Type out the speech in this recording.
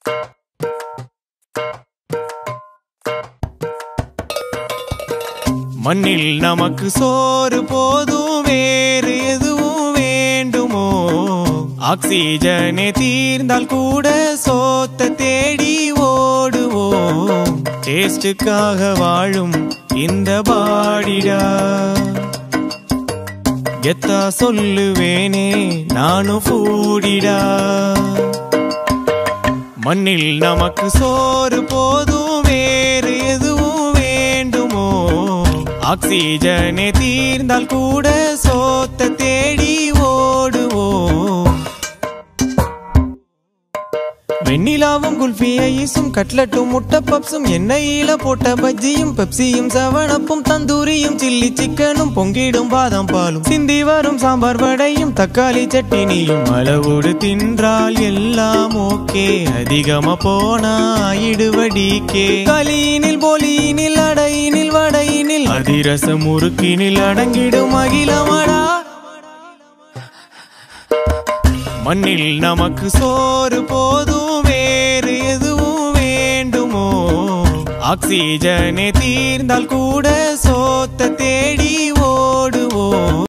மண்ணில் நமக்கு சோறு போதும் வேறு எதுவும் வேண்டுமோ ஆக்சிஜனே தீர்ந்தால் கூட சோத்த தேடி ஓடுவோம் டேஸ்டுக்காக வாழும் இந்த பாடிடா கெத்தா சொல்லுவேனே நானும் ஃபூடிடா மண்ணில் நமக்கு சோறு போதும் வேறு எதுவும் வேண்டுமோ ஆக்சிஜனே தீர்ந்தால் கூட சோத்த தேடி ஓடுவோம் வெண்ணிலாவும் குல்ஃபி ஐஸும் கட்லட்டும் முட்டை பப்ஸும் எண்ணெயில போட்ட பஜ்ஜியும் பெப்சியும் செவனப்பும் தந்தூரியும் சில்லி சிக்கனும் பொங்கிடும் பாதாம் பாலும் சிந்தி வரும் சாம்பார் வடையும் தக்காளி சட்டினியும் அளவோடு தின்றால் எல்லாம் ஓகே அதிகமா போனா இடுவடிக்கே களியினில் போலியினில் அடையினில் வடையினில் அதிரச முறுக்கினில் அடங்கிடும் அகிலமடா மண்ணில் நமக்கு சோறு போதும் வேறு எதுவும் வேண்டுமோ ஆக்சிஜனே தீர்ந்தால் கூட சோத்த தேடி ஓடுவோம்